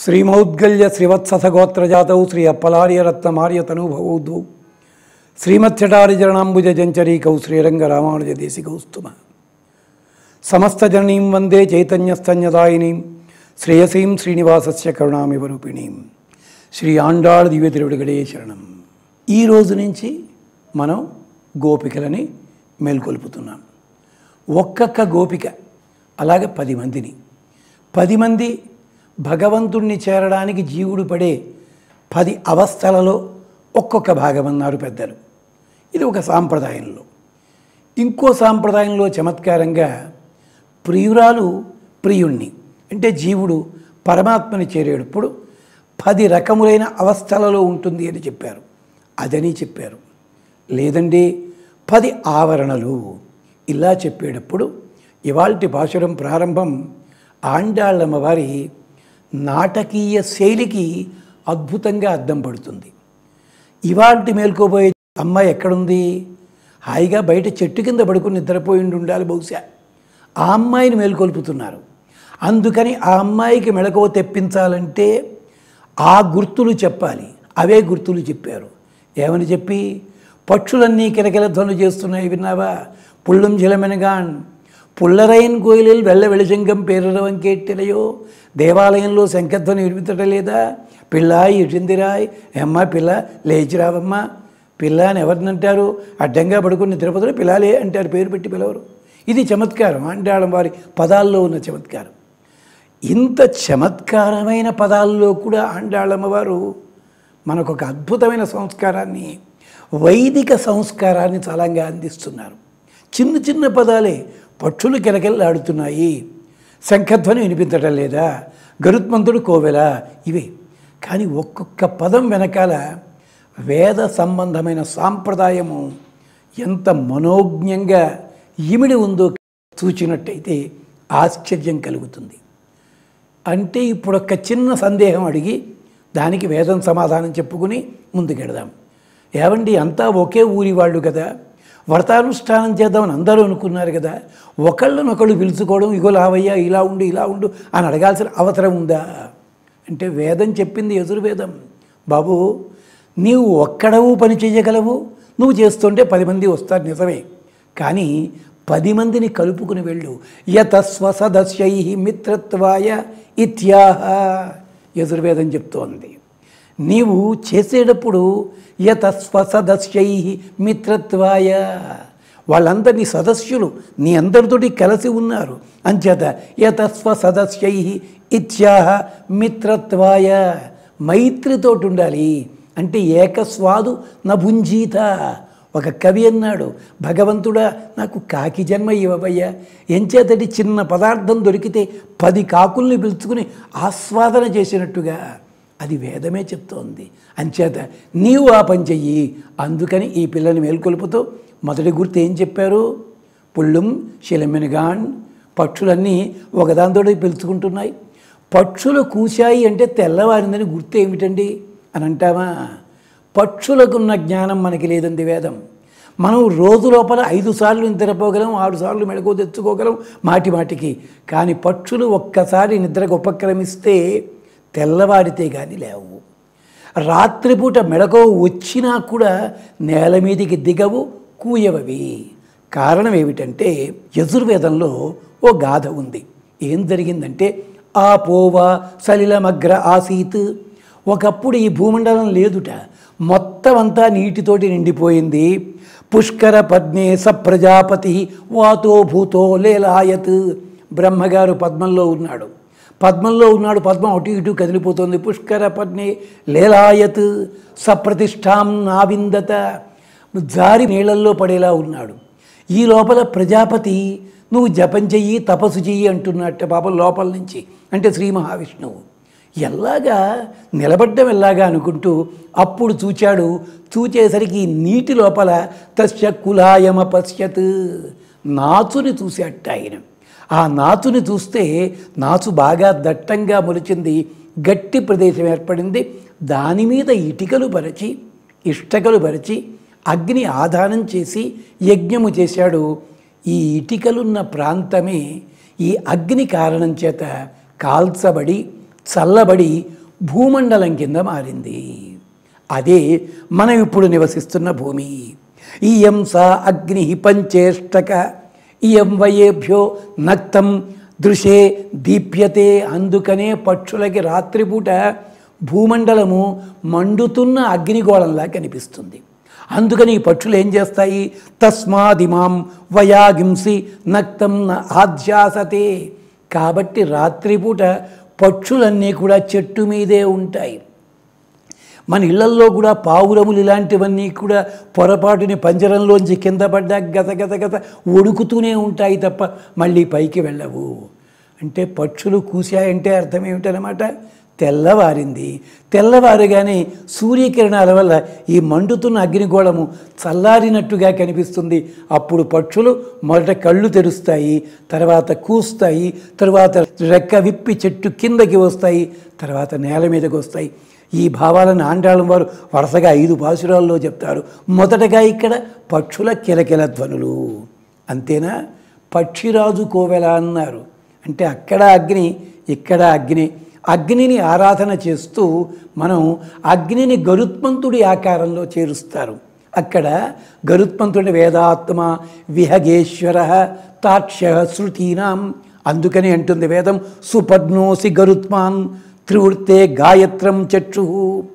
శ్రీమౌద్గల్య శ్రీవత్ససగోత్రజాతౌ శ్రీ అప్పలార్యరత్నమార్య తనుభవౌద్భౌ శ్రీమత్సటారిచరణాంబుజ జంచరీకౌ శ్రీరంగ రామానుజ దేశికౌస్తుమ సమస్త జననీం వందే చైతన్యస్తన్యదాయినీం శ్రేయసీం శ్రీనివాసస్య కరుణామివ రూపిణీం శ్రీ ఆండాళ్ దివ్య తిరువిడగడే శరణం ఈ రోజు నుంచి మనం గోపికలని మేల్కొల్పుతున్నాం ఒక్కొక్క గోపిక అలాగే పది మందిని పది మంది భగవంతుణ్ణి చేరడానికి జీవుడు పడే పది అవస్థలలో ఒక్కొక్క భాగం అన్నారు పెద్దలు ఇది ఒక సాంప్రదాయంలో ఇంకో సాంప్రదాయంలో చమత్కారంగా ప్రియురాలు ప్రియుణ్ణి అంటే జీవుడు పరమాత్మని చేరేటప్పుడు పది రకములైన అవస్థలలో ఉంటుంది అని చెప్పారు అదని చెప్పారు లేదండి పది ఆవరణలు ఇలా చెప్పేటప్పుడు ఇవాల్టి భాషరం ప్రారంభం ఆండాళ్ళమ్మ వారి నాటకీయ శైలికి అద్భుతంగా అద్దం పడుతుంది ఇవాల్టి మేల్కోబోయే అమ్మాయి ఎక్కడుంది హాయిగా బయట చెట్టు కింద పడుకుని నిద్రపోయి ఉండాలి బహుశా ఆ అమ్మాయిని మేల్కొల్పుతున్నారు అందుకని ఆ అమ్మాయికి మెళకువ తెప్పించాలంటే ఆ గుర్తులు చెప్పాలి అవే గుర్తులు చెప్పారు ఏమని చెప్పి పక్షులన్నీ కిలకిల ధ్వనులు చేస్తున్నాయి విన్నావా పుళ్ళం జిలమెనగాన్ పుల్లరైన్ కోయిలిల్ వెళ్ళ వెళిశంగం పేరరవం కేట్టెలయో దేవాలయంలో శంఖధ్వని వినిపించటం లేదా పిల్లాయి ఇటిందిరాయ్ ఏమ్మా పిల్ల లేచిరావమ్మా పిల్ల అని ఎవరినంటారు అడ్డంగా పడుకుని నిద్రపోతారు పిల్లాలే అంటారు పేరు పెట్టి పిలవరు ఇది చమత్కారం ఆండాళం వారి పదాల్లో ఉన్న చమత్కారం ఇంత చమత్కారమైన పదాల్లో కూడా ఆండాళమ్మ వారు మనకు ఒక అద్భుతమైన సంస్కారాన్ని వైదిక సంస్కారాన్ని చాలంగా అందిస్తున్నారు చిన్న చిన్న పదాలే పక్షులు కిలకిల్లాడుతున్నాయి శంఖధ్వని వినిపించటం లేదా గరుత్మంతుడు కోవెల ఇవే కానీ ఒక్కొక్క పదం వెనకాల వేద సంబంధమైన సాంప్రదాయము ఎంత మనోజ్ఞంగా ఇమిడి ఉందో చూచినట్టయితే ఆశ్చర్యం కలుగుతుంది అంటే ఇప్పుడు ఒక చిన్న సందేహం అడిగి దానికి వేదం సమాధానం చెప్పుకుని ముందుకెడదాం ఏవండి అంతా ఒకే ఊరి వాళ్ళు కదా వ్రతానుష్ఠానం చేద్దామని అందరూ అనుకున్నారు కదా ఒకళ్ళనొకళ్ళు పిలుచుకోవడం ఇగో లావయ్యా ఇలా ఉండు ఇలా ఉండు అని అడగాల్సిన అవసరం ఉందా అంటే వేదం చెప్పింది యజుర్వేదం బాబు నీవు ఒక్కడవు పని చేయగలవు నువ్వు చేస్తుంటే పది మంది వస్తారు నిజమే కానీ పది మందిని కలుపుకుని వెళ్ళు యత స్వసదస్యై మిత్రత్వాయ ఇత్యాహ యజుర్వేదం చెప్తోంది నీవు చేసేటప్పుడు యత స్వసదస్యై మిత్రత్వాయ వాళ్ళందరినీ సదస్యులు నీ అందరితోటి కలిసి ఉన్నారు అంచేత యత స్వసదస్యై ఇత్యాహ మిత్రత్వాయ మైత్రితోటి ఉండాలి అంటే ఏకస్వాదు నభుంజీత ఒక కవి అన్నాడు భగవంతుడా నాకు కాకి జన్మ ఇవ్వవయ్యా ఎంచేతటి చిన్న పదార్థం దొరికితే పది కాకుల్ని పిలుచుకుని ఆస్వాదన చేసినట్టుగా అది వేదమే చెప్తోంది అంచేత నీవు ఆ పని చెయ్యి అందుకని ఈ పిల్లని మేల్కొల్పుతూ మొదటి గుర్తు ఏం చెప్పారు పుళ్ళుం శిలమెనగాన్ పక్షులన్నీ ఒకదాంతో పిలుచుకుంటున్నాయి పక్షులు కూశాయి అంటే తెల్లవారిందని గుర్తు ఏమిటండి అని అంటామా పక్షులకున్న జ్ఞానం మనకి లేదండి వేదం మనం రోజు లోపల ఐదు సార్లు నిద్రపోగలం ఆరు సార్లు మెడకో తెచ్చుకోగలం మాటి మాటికి కానీ పక్షులు ఒక్కసారి నిద్రకు ఉపక్రమిస్తే తెల్లవారితే కానీ లేవు రాత్రిపూట మెడకో వచ్చినా కూడా నేల మీదికి దిగవు కూయవవి కారణం ఏమిటంటే యజుర్వేదంలో ఓ గాథ ఉంది ఏం జరిగిందంటే ఆ పోవా సలిలమగ్ర ఆసీత్ ఒకప్పుడు ఈ భూమండలం లేదుట మొత్తం అంతా నీటితోటి నిండిపోయింది పుష్కర పద్మే సప్రజాపతి వాతో భూతో లేలాయత్ బ్రహ్మగారు పద్మంలో ఉన్నాడు పద్మంలో ఉన్నాడు పద్మం అటు ఇటు కదిలిపోతుంది పుష్కర పద్మే లేలాయత్ సప్రతిష్టాం నావిందత జారి నీళ్ళల్లో పడేలా ఉన్నాడు ఈ లోపల ప్రజాపతి నువ్వు జపం చెయ్యి తపస్సు చెయ్యి అంటున్నట్ట పాపం లోపల నుంచి అంటే శ్రీ మహావిష్ణువు ఎలాగా నిలబడ్డం ఎలాగా అనుకుంటూ అప్పుడు చూచాడు చూచేసరికి నీటి లోపల తస్య కులాయమ పశ్యత్ నాచుని చూసేట ఆయన ఆ నాచుని చూస్తే నాచు బాగా దట్టంగా మొలిచింది గట్టి ప్రదేశం ఏర్పడింది దాని మీద ఇటుకలు పరిచి ఇష్టకలు పరిచి అగ్ని ఆధానం చేసి యజ్ఞము చేశాడు ఈ ఇటికలున్న ప్రాంతమే ఈ అగ్ని కారణం చేత కాల్చబడి చల్లబడి భూమండలం కింద మారింది అదే మనం ఇప్పుడు నివసిస్తున్న భూమి ఇయం సా అగ్ని పంచేష్టక ఇయం వయేభ్యో నక్తం దృశే దీప్యతే అందుకనే పక్షులకి రాత్రిపూట భూమండలము మండుతున్న అగ్నిగోళంలా కనిపిస్తుంది అందుకని ఈ పక్షులు ఏం చేస్తాయి తస్మాదిమాం వయాగింసి నక్తం న ఆధ్యాసతే కాబట్టి రాత్రిపూట పక్షులన్నీ కూడా చెట్టు మీదే ఉంటాయి మన ఇళ్లల్లో కూడా పావురములు ఇలాంటివన్నీ కూడా పొరపాటుని పంజరంలోంచి కింద పడ్డా గత గత గత ఒడుకుతూనే ఉంటాయి తప్ప మళ్ళీ పైకి వెళ్ళవు అంటే పక్షులు కూశాయంటే అర్థం ఏమిటనమాట తెల్లవారింది తెల్లవారుగానే సూర్యకిరణాల వల్ల ఈ మండుతున్న అగ్నిగోళము చల్లారినట్టుగా కనిపిస్తుంది అప్పుడు పక్షులు మొదట కళ్ళు తెరుస్తాయి తర్వాత కూస్తాయి తర్వాత రెక్క విప్పి చెట్టు కిందకి వస్తాయి తర్వాత నేల మీదకి వస్తాయి ఈ భావాలను ఆండాళం వారు వరుసగా ఐదు పాసురాల్లో చెప్తారు మొదటగా ఇక్కడ పక్షుల కిలకిల ధ్వనులు అంతేనా పక్షిరాజు కోవెల అన్నారు అంటే అక్కడ అగ్ని ఇక్కడ అగ్ని అగ్నిని ఆరాధన చేస్తూ మనం అగ్నిని గరుత్మంతుడి ఆకారంలో చేరుస్తారు అక్కడ గరుత్మంతుడి వేదాత్మ విహగేశ్వర తాక్ష్య శృతీనాం అందుకని అంటుంది వేదం సుపర్ణోసి గరుత్మాన్ త్రివృత్తే గాయత్రం చక్షు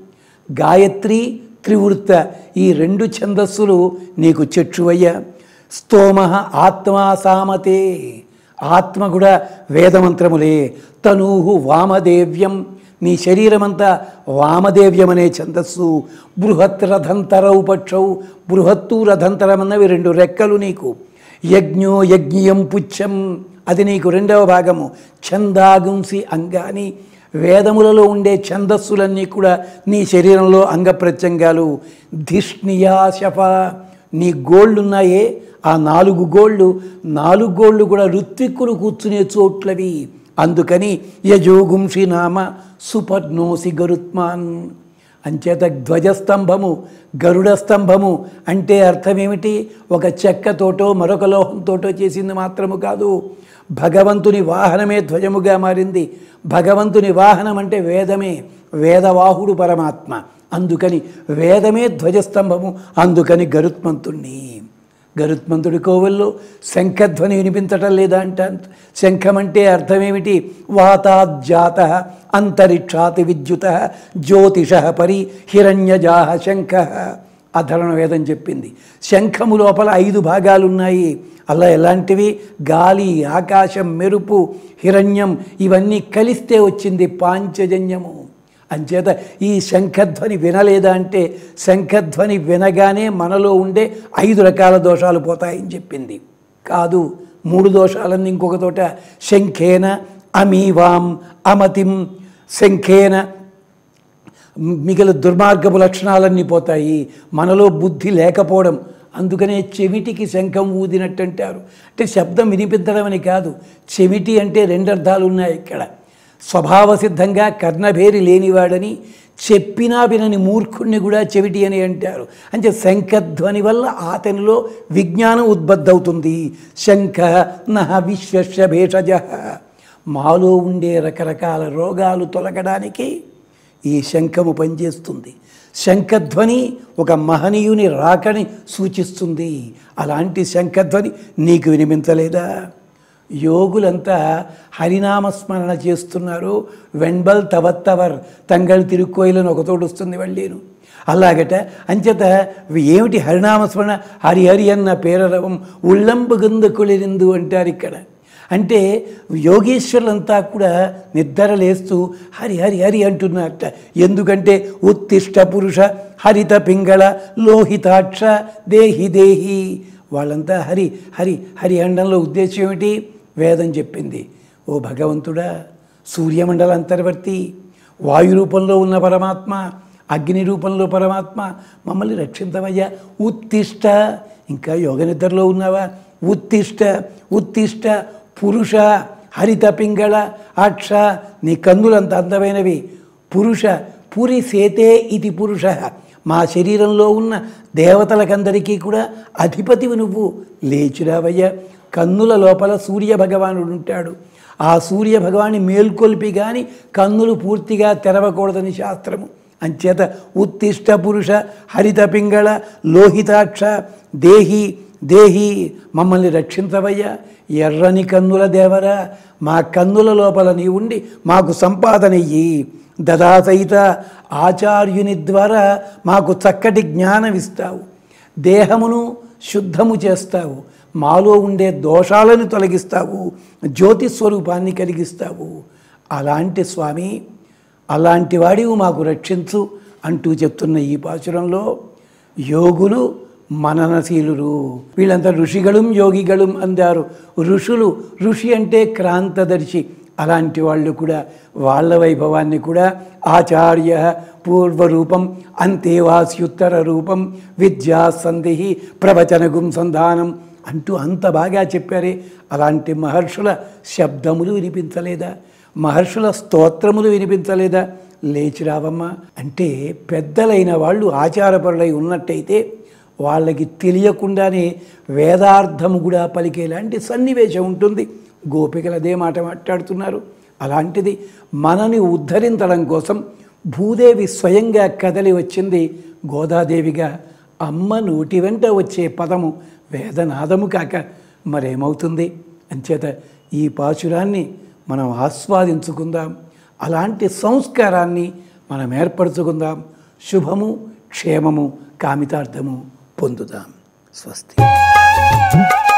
గాయత్రి త్రివృత్త ఈ రెండు ఛందస్సులు నీకు చక్షువయ్య స్తోమ ఆత్మా సామతే ఆత్మ కూడా వేదమంత్రములే తనూహు వామదేవ్యం నీ శరీరమంతా వామదేవ్యం అనే ఛందస్సు బృహత్ రథంతరౌ పక్షౌ బృహత్తు రథంతరం అన్నవి రెండు రెక్కలు నీకు యజ్ఞో యజ్ఞియం పుచ్చం అది నీకు రెండవ భాగము ఛందాగుంసి అంగాని వేదములలో ఉండే ఛందస్సులన్నీ కూడా నీ శరీరంలో అంగప్రత్యంగాలు ధిష్ణియా శఫ నీ గోళ్ళున్నాయే ఆ నాలుగు గోళ్ళు నాలుగు గోళ్ళు కూడా ఋత్విక్కులు కూర్చునే చోట్లవి అందుకని యజోగుంషి నామ సుపర్ణోసి గరుత్మాన్ అంచేత ధ్వజస్తంభము గరుడ స్తంభము అంటే అర్థం ఏమిటి ఒక చెక్కతోటో మరొక లోహంతోటో చేసింది మాత్రము కాదు భగవంతుని వాహనమే ధ్వజముగా మారింది భగవంతుని వాహనం అంటే వేదమే వేదవాహుడు పరమాత్మ అందుకని వేదమే ధ్వజస్తంభము అందుకని గరుత్మంతుణ్ణి గరుత్మంతుడి కోవెల్లో శంఖధ్వని వినిపించటం లేదా అంట శంఖం అంటే అర్థమేమిటి వాతాజ్జాత అంతరిక్షాతి విద్యుత జ్యోతిష పరి హిరణ్యజాహ శంఖ అధరణ వేదం చెప్పింది శంఖము లోపల ఐదు భాగాలు ఉన్నాయి అలా ఎలాంటివి గాలి ఆకాశం మెరుపు హిరణ్యం ఇవన్నీ కలిస్తే వచ్చింది పాంచజన్యము అంచేత ఈ శంఖధ్వని వినలేదా అంటే శంఖధ్వని వినగానే మనలో ఉండే ఐదు రకాల దోషాలు పోతాయని చెప్పింది కాదు మూడు దోషాలన్నీ ఇంకొక తోట శంఖేన అమీవాం అమతిం శంఖేన మిగిలిన దుర్మార్గపు లక్షణాలన్నీ పోతాయి మనలో బుద్ధి లేకపోవడం అందుకనే చెవిటికి శంఖం ఊదినట్టు అంటారు అంటే శబ్దం వినిపించడం అని కాదు చెవిటి అంటే రెండు అర్థాలు ఉన్నాయి ఇక్కడ స్వభావ సిద్ధంగా కర్ణభేరి లేనివాడని చెప్పినా వినని మూర్ఖుణ్ణి కూడా చెవిటి అని అంటారు అంటే శంఖధ్వని వల్ల అతనిలో విజ్ఞానం ఉద్బద్ధవుతుంది శంఖ నహ విశ్వస్య భేషజ మాలో ఉండే రకరకాల రోగాలు తొలగడానికి ఈ శంఖము పనిచేస్తుంది శంఖధ్వని ఒక మహనీయుని రాకని సూచిస్తుంది అలాంటి శంఖధ్వని నీకు వినిపించలేదా యోగులంతా హరినామస్మరణ చేస్తున్నారు వెంబల్ తవత్తవర్ తంగళ్ తిరుక్కోయిలని ఒకతోడు వస్తుంది వెళ్ళేను అలాగట అంచేత ఏమిటి హరినామస్మరణ హరి హరి అన్న పేరరవం ఉళ్ళంబు గందు కుళిరిందు అంటారు ఇక్కడ అంటే యోగేశ్వరులంతా కూడా నిద్ర లేస్తూ హరి హరి హరి అంటున్నారట ఎందుకంటే ఉత్తిష్ట పురుష హరిత పింగళ లోహితాక్ష దేహి దేహి వాళ్ళంతా హరి హరి హరి అండంలో ఉద్దేశం ఏమిటి వేదం చెప్పింది ఓ భగవంతుడా సూర్యమండల అంతర్వర్తి వాయు రూపంలో ఉన్న పరమాత్మ అగ్ని రూపంలో పరమాత్మ మమ్మల్ని రక్షించవయ్యా ఉత్తిష్ట ఇంకా యోగ నిద్రలో ఉన్నావా ఉత్తిష్ట ఉత్తిష్ట పురుష హరిత పింగళ అక్ష నీ కందులంత అందమైనవి పురుష పురి సేతే ఇది పురుష మా శరీరంలో ఉన్న దేవతలకందరికీ కూడా అధిపతివి నువ్వు లేచిరావయ్య కన్నుల లోపల సూర్య భగవానుడు ఉంటాడు ఆ సూర్య భగవాన్ని మేల్కొల్పి కానీ కన్నులు పూర్తిగా తెరవకూడదని శాస్త్రము అంచేత ఉత్తిష్ట పురుష హరిత పింగళ లోహితాక్ష దేహి దేహి మమ్మల్ని రక్షించవయ్యా ఎర్రని కన్నుల దేవరా మా కన్నుల లోపల నీ ఉండి మాకు సంపాదనయ్యి దదాసహిత ఆచార్యుని ద్వారా మాకు చక్కటి జ్ఞానం ఇస్తావు దేహమును శుద్ధము చేస్తావు మాలో ఉండే దోషాలను తొలగిస్తావు జ్యోతి స్వరూపాన్ని కలిగిస్తావు అలాంటి స్వామి అలాంటి వాడివి మాకు రక్షించు అంటూ చెప్తున్న ఈ పాచురంలో యోగులు మననశీలురు వీళ్ళంతా ఋషిగళం యోగిగళం అందారు ఋషులు ఋషి అంటే క్రాంతదర్శి అలాంటి వాళ్ళు కూడా వాళ్ళ వైభవాన్ని కూడా ఆచార్య పూర్వరూపం అంతేవాస్యుత్తర రూపం విద్యా సంధి ప్రవచనగుం సంధానం అంటూ అంత బాగా చెప్పారే అలాంటి మహర్షుల శబ్దములు వినిపించలేదా మహర్షుల స్తోత్రములు వినిపించలేదా లేచి రావమ్మా అంటే పెద్దలైన వాళ్ళు ఆచారపరులై ఉన్నట్టయితే వాళ్ళకి తెలియకుండానే వేదార్థము కూడా పలికేలాంటి సన్నివేశం ఉంటుంది గోపికలు అదే మాట మాట్లాడుతున్నారు అలాంటిది మనని ఉద్ధరించడం కోసం భూదేవి స్వయంగా కదలి వచ్చింది గోదాదేవిగా అమ్మ నోటి వెంట వచ్చే పదము వేదనాదము కాక మరేమవుతుంది అంచేత ఈ పాచురాన్ని మనం ఆస్వాదించుకుందాం అలాంటి సంస్కారాన్ని మనం ఏర్పరచుకుందాం శుభము క్షేమము కామితార్థము పొందుదాం స్వస్తి